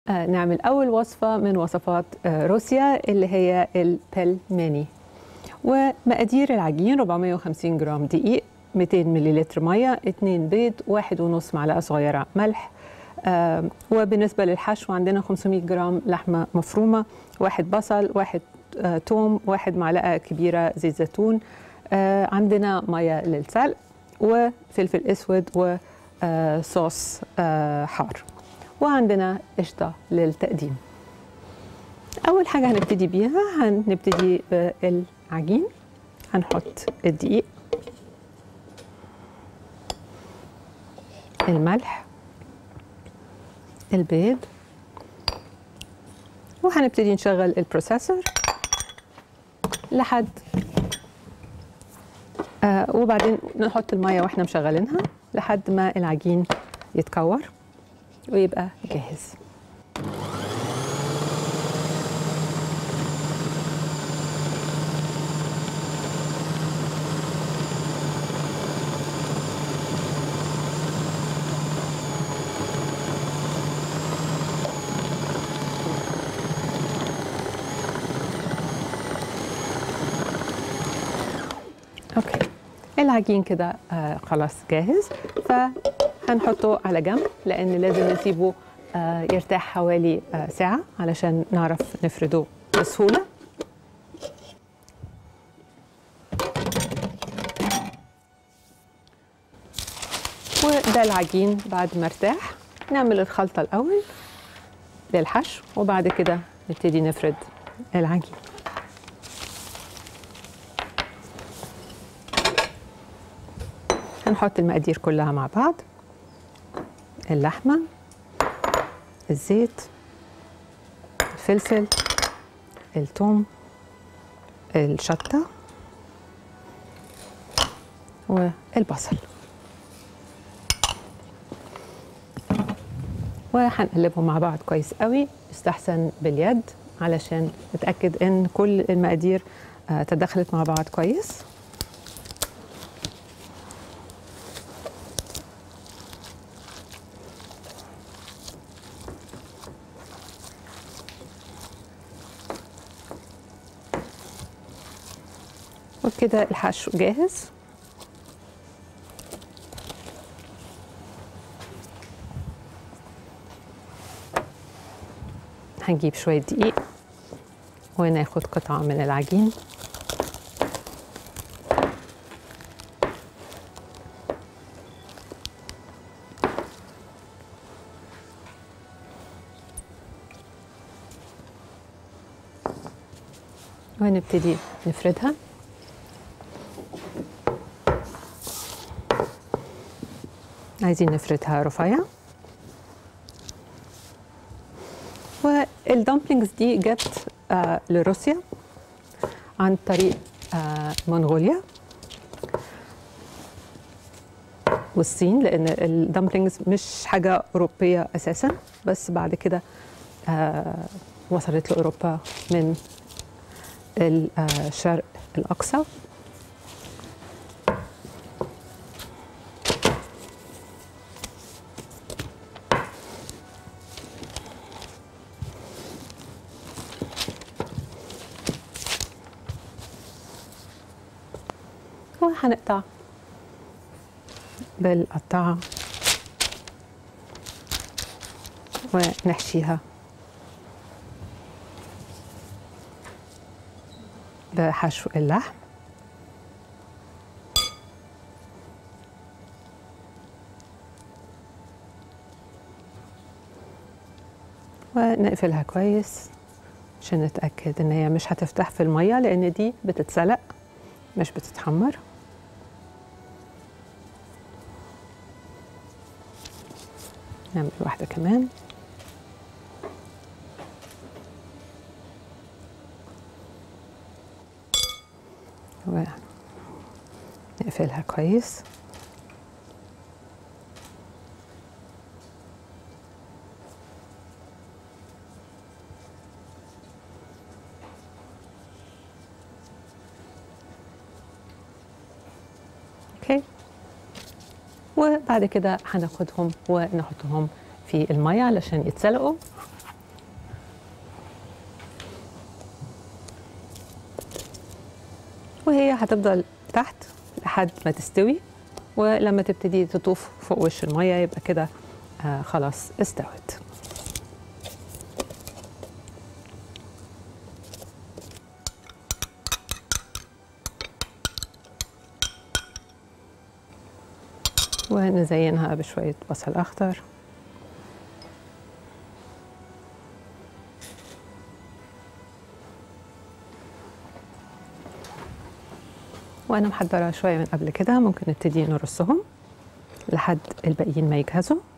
آه، نعمل أول وصفة من وصفات آه، روسيا اللي هي البلميني ومقادير العجين 450 جرام دقيق 200 مليلتر مية 2 بيض واحد ونص معلقة صغيرة ملح آه، وبالنسبة للحشو عندنا 500 جرام لحمة مفرومة واحد بصل واحد آه، توم واحد معلقة كبيرة زيت زيتون آه، عندنا مية للسلق وفلفل أسود وصوص حار وعندنا قشطة للتقديم أول حاجة هنبتدي بيها هنبتدي بالعجين هنحط الدقيق الملح البيض وهنبتدي نشغل البروسيسور لحد آه وبعدين نحط المية واحنا مشغلينها لحد ما العجين يتكور ويبقى جاهز اوكي العجين كده آه خلاص جاهز فهنحطه على جنب لان لازم نسيبه آه يرتاح حوالي آه ساعة علشان نعرف نفرده بسهولة وده العجين بعد ما ارتاح نعمل الخلطة الأول للحشو وبعد كده نبتدي نفرد العجين هنحط المقادير كلها مع بعض اللحمة الزيت الفلفل الثوم الشطة والبصل وهنقلبهم مع بعض كويس قوي يستحسن باليد علشان نتأكد ان كل المقادير آه، تدخلت مع بعض كويس وبكده الحشو جاهز هنجيب شوية دقيق وناخد قطعة من العجين ونبتدي نفردها عايزين نفردها رفيع والدمبلينجز دي جت آه لروسيا عن طريق آه منغوليا والصين لان الدمبلينجز مش حاجه اوروبيه اساسا بس بعد كده آه وصلت لاوروبا من الشرق الاقصى وهنقطع بالقطاعة ونحشيها بحشو اللحم ونقفلها كويس عشان نتأكد ان هي مش هتفتح في المية لان دي بتتسلق مش بتتحمر نعمل واحدة كمان ونقفلها كويس اوكي وبعد كده هناخدهم ونحطهم في المية علشان يتسلقوا وهي هتفضل تحت لحد ما تستوي ولما تبتدي تطوف فوق وش الميه يبقى كده آه خلاص استوت ونزينها بشوية بصل أخضر وأنا محضرة شوية من قبل كده ممكن نبتدي نرصهم لحد الباقيين ما يجهزوا